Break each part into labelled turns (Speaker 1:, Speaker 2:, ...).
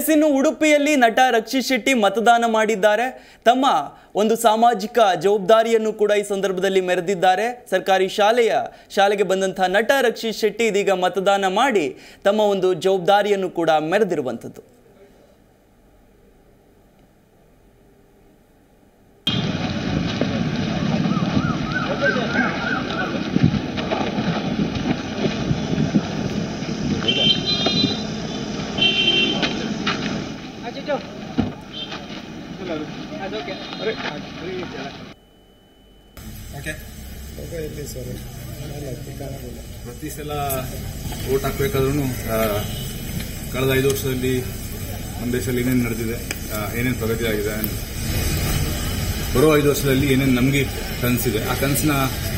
Speaker 1: ಇನ್ನು ಉಡುಪಿಯಲ್ಲಿ ನಟ ರಕ್ಷಿತ್ ಶೆಟ್ಟಿ ಮತದಾನ ಮಾಡಿದ್ದಾರೆ ತಮ್ಮ ಒಂದು ಸಾಮಾಜಿಕ ಜವಾಬ್ದಾರಿಯನ್ನು ಕೂಡ ಈ ಸಂದರ್ಭದಲ್ಲಿ ಮೆರೆದಿದ್ದಾರೆ ಸರ್ಕಾರಿ ಶಾಲೆಯ ಶಾಲೆಗೆ ಬಂದಂತಹ ನಟ ರಕ್ಷಿತ್ ಶೆಟ್ಟಿ ಇದೀಗ ಮತದಾನ ಮಾಡಿ ತಮ್ಮ ಒಂದು ಜವಾಬ್ದಾರಿಯನ್ನು ಕೂಡ ಮೆರೆದಿರುವಂಥದ್ದು
Speaker 2: ಪ್ರತಿ ಸಲ ಓಟ್ ಹಾಕಬೇಕಾದ್ರೂ ಕಳೆದ ಐದು ವರ್ಷದಲ್ಲಿ ನಮ್ಮ ದೇಶದಲ್ಲಿ ಏನೇನು ನಡೆದಿದೆ ಆ, ಏನೇನು ಪ್ರಗತಿ ಆಗಿದೆ and ಬರೋ ಐದು ವರ್ಷದಲ್ಲಿ ಏನೇನು ನಮಗೆ ಕನಸಿದೆ ಆ ಕನಸನ್ನ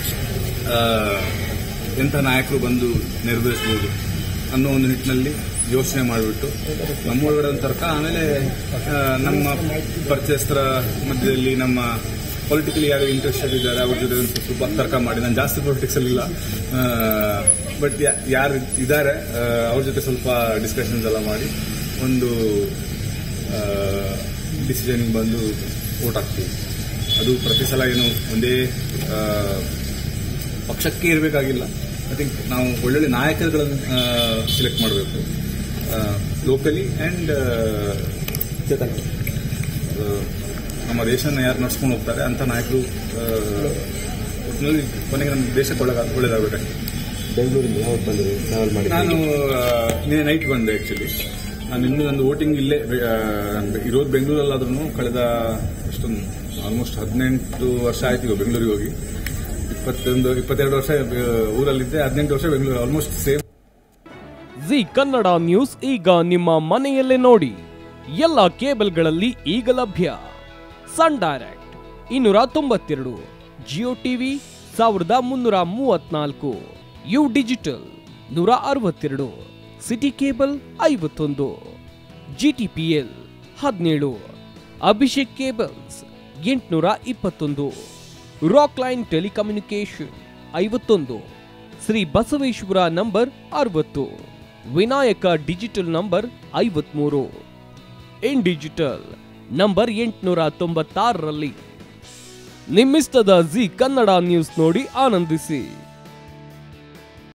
Speaker 2: ಎಂಥ ನಾಯಕರು ಬಂದು ನೆರವೇರಿಸ್ಬೋದು ಅನ್ನೋ ಒಂದು ನಿಟ್ಟಿನಲ್ಲಿ ಯೋಚನೆ ಮಾಡಿಬಿಟ್ಟು ನಮ್ಮೊಳಗಡೆ ಒಂದು ತರ್ಕ ಆಮೇಲೆ ಆ, ನಮ್ಮ ಪರಿಚಯಸ್ಥರ ಮಧ್ಯದಲ್ಲಿ ನಮ್ಮ ಪೊಲಿಟಿಕಲಿ ಯಾರು ಇಂಟ್ರೆಸ್ಟೆಡ್ ಇದ್ದಾರೆ ಅವ್ರ ಜೊತೆ ಒಂದು ಸ್ವಲ್ಪ ತರ್ಕ ಮಾಡಿ ನಾನು ಜಾಸ್ತಿ ಪೊಲಿಟಿಕ್ಸ್ ಅಲ್ಲಿ ಇಲ್ಲ ಬಟ್ ಯಾರು ಇದ್ದಾರೆ ಅವ್ರ ಜೊತೆ ಸ್ವಲ್ಪ ಡಿಸ್ಕಷನ್ಸ್ ಎಲ್ಲ ಮಾಡಿ ಒಂದು ಡಿಸಿಷನ್ಗೆ ಬಂದು ವೋಟ್ ಹಾಕ್ತೀವಿ ಅದು ಪ್ರತಿ ಸಲ ಏನು ಒಂದೇ ಆ, ಪಕ್ಷಕ್ಕೆ ಇರಬೇಕಾಗಿಲ್ಲ ಐ ಥಿಂಕ್ ನಾವು ಒಳ್ಳೊಳ್ಳೆ ನಾಯಕರುಗಳನ್ನು ಸೆಲೆಕ್ಟ್ ಮಾಡಬೇಕು ಲೋಕಲಿ ಆ್ಯಂಡ್ ನಮ್ಮ ದೇಶನ ಯಾರು ನಡ್ಸ್ಕೊಂಡು ಹೋಗ್ತಾರೆ ಅಂತ ನಾಯಕರು ಆ, ಒಟ್ಟಿನಲ್ಲಿ ಕೊನೆಗೆ ನಮ್ಮ ದೇಶಕ್ಕೆ ಒಳ್ಳೆ ಒಳ್ಳೇದಾಗಬೇಕಾಗ್ತದೆ
Speaker 3: ಬೆಂಗಳೂರಿಂದ ಯಾವತ್ತು ಬಂದಿರಿ ಟ್ರಾವೆಲ್ ಮಾಡಿ
Speaker 2: ನಾನು ನಿನ್ನೆ ನೈಟ್ ಬಂದೆ ಆಕ್ಚುಲಿ ನಾನು ಇನ್ನೂ ನಂದು ವೋಟಿಂಗ್ ಇಲ್ಲೇ ಬೆ- ಆ, ನಾನ್ ಬೆ- ಇರೋದು ಬೆಂಗಳೂರಲ್ಲಾದ್ರೂ ಕಳೆದ ಎಷ್ಟೊಂದು ಆಲ್ಮೋಸ್ಟ್ ಹದಿನೆಂಟು ವರ್ಷ ಆಯ್ತು ಈಗ ಬೆಂಗಳೂರಿಗೆ ಹೋಗಿ ಇಪ್ಪತ್ತೊಂದು ಇಪ್ಪತ್ತೆರಡು ವರ್ಷ ಆ, ಊರಲ್ಲಿದ್ದೆ ಹದಿನೆಂಟು ವರ್ಷ Bengaluru almost same
Speaker 4: Zee Kannada news ಈಗ ನಿಮ್ಮ ಮನೆಯಲ್ಲೇ ನೋಡಿ ಎಲ್ಲ ಕೇಬಲ್ಗಳಲ್ಲಿ ಈಗ ಲಭ್ಯ ಸನ್ ಡೈರೆಕ್ಟ್ ಇನ್ನೂರ ತೊಂಬತ್ತೆರಡು ಜಿಯೋ ಟಿವಿ ಸಾವಿರದ ಮುನ್ನೂರ ಮೂವತ್ನಾಲ್ಕು ಯು ಡಿಜಿಟಲ್ ನೂರ ಅರವತ್ತೆರಡು ಸಿಟಿ ಕೇಬಲ್ ಐವತ್ತೊಂದು ಜಿಟಿಪಿಎಲ್ ಹದಿನೇಳು ಅಭಿಷೇಕ್ ಕೇಬಲ್ಸ್ ಎಂಟುನೂರ ಇಪ್ಪತ್ತೊಂದು ರಾಕ್ ಲೈನ್ ಟೆಲಿಕಮ್ಯುನಿಕೇಶನ್ ಐವತ್ತೊಂದು ಶ್ರೀ ಬಸವೇಶ್ವರ ನಂಬರ್ ಅರವತ್ತು ವಿನಾಯಕ ಡಿಜಿಟಲ್ ನಂಬರ್ ಐವತ್ಮೂರು ಇನ್ ಡಿಜಿಟಲ್ ನಂಬರ್ ಎಂಟುನೂರ ತೊಂಬತ್ತಾರರಲ್ಲಿ ನಿಮ್ಮಿಸ್ತದ ಜಿ ಕನ್ನಡ ನ್ಯೂಸ್ ನೋಡಿ ಆನಂದಿಸಿ